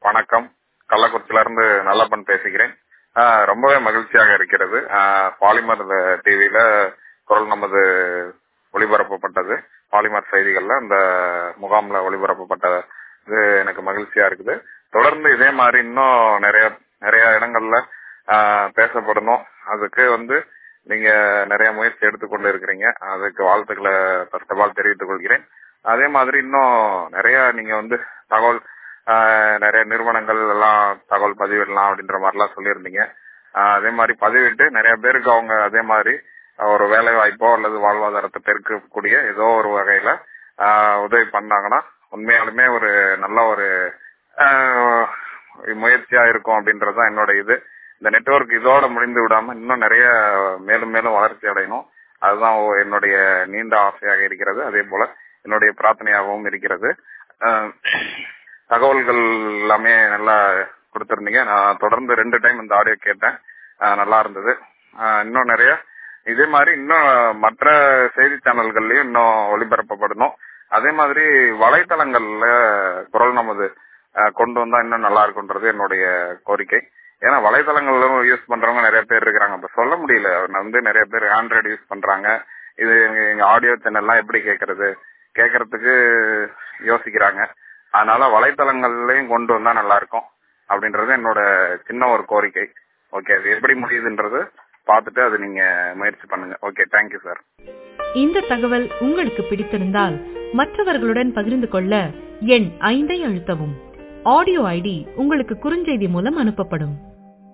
வணக்கம் கள்ளக்குறிச்சியில இருந்து நல்லப்பன் பேசுகிறேன் ஆஹ் ரொம்பவே மகிழ்ச்சியாக இருக்கிறது ஆஹ் பாலிமர் டிவியில குரல் நமது ஒளிபரப்பப்பட்டது பாலிமர் செய்திகள்ல இந்த முகாம்ல ஒளிபரப்பப்பட்ட இது எனக்கு மகிழ்ச்சியா இருக்குது தொடர்ந்து இதே மாதிரி இன்னும் நிறைய நிறைய இடங்கள்ல ஆஹ் பேசப்படணும் அதுக்கு வந்து நீங்க நிறைய முயற்சி எடுத்துக்கொண்டு இருக்கிறீங்க அதுக்கு வாழ்த்துக்களை ஃபர்ஸ்ட் ஆஃப் ஆல் தெரிவித்துக் கொள்கிறேன் அதே மாதிரி இன்னும் நிறைய நீங்க வந்து தகவல் ஆஹ் நிறைய நிறுவனங்கள் எல்லாம் தகவல் பதிவிடலாம் அப்படின்ற மாதிரிலாம் சொல்லியிருந்தீங்க ஆஹ் அதே மாதிரி பதிவிட்டு நிறைய பேருக்கு அவங்க அதே மாதிரி ஒரு வேலை வாய்ப்போ அல்லது வாழ்வாதாரத்தை பெருக்கக்கூடிய ஏதோ ஒரு வகையில ஆஹ் உதவி பண்ணாங்கன்னா உண்மையாலுமே ஒரு நல்ல ஒரு ஆஹ் முயற்சியா இருக்கும் அப்படின்றதுதான் என்னோட இது இந்த நெட்வொர்க் இதோட முடிந்து விடாம இன்னும் நிறைய மேலும் மேலும் வளர்ச்சி அடையணும் அதுதான் என்னுடைய நீண்ட ஆசையாக இருக்கிறது அதே போல என்னுடைய பிரார்த்தனையாகவும் இருக்கிறது ஆஹ் தகவல்கள் எல்லாமே நல்லா கொடுத்திருந்தீங்க நான் தொடர்ந்து ரெண்டு டைம் இந்த ஆடியோ கேட்டேன் ஆஹ் நல்லா இருந்தது ஆஹ் இன்னும் நிறைய இதே மாதிரி இன்னும் மற்ற செய்தி சேனல்கள்லயும் இன்னும் ஒளிபரப்பப்படணும் அதே மாதிரி வலைத்தளங்கள்ல குரல் நமது ஆஹ் கொண்டு வந்தா இன்னும் நல்லா இருக்கும்ன்றது என்னுடைய கோரிக்கை ஏன்னா வலைதளங்களும் யூஸ் பண்றவங்க நிறைய பேர் இருக்கிறாங்க இப்ப சொல்ல முடியல வந்து நிறைய பேர் ஆண்ட்ராய்டு யூஸ் பண்றாங்க இது எங்க ஆடியோ சேனல்லாம் எப்படி கேட்கறது கேட்கறதுக்கு யோசிக்கிறாங்க அதனால வலைத்தளங்கள்லயும் கொண்டு வந்தா நல்லா இருக்கும் அப்படின்றது என்னோட சின்ன ஒரு கோரிக்கை ஓகே அது எப்படி முடியுதுன்றது பார்த்துட்டு அது நீங்க முயற்சி பண்ணுங்க ஓகே தேங்க்யூ சார் இந்த தகவல் உங்களுக்கு பிடித்திருந்தால் மற்றவர்களுடன் பகிர்ந்து கொள்ள எண் ஐந்தை அழுத்தவும் ஆடியோ ஐடி உங்களுக்கு குறுஞ்செய்தி மூலம் அனுப்பப்படும்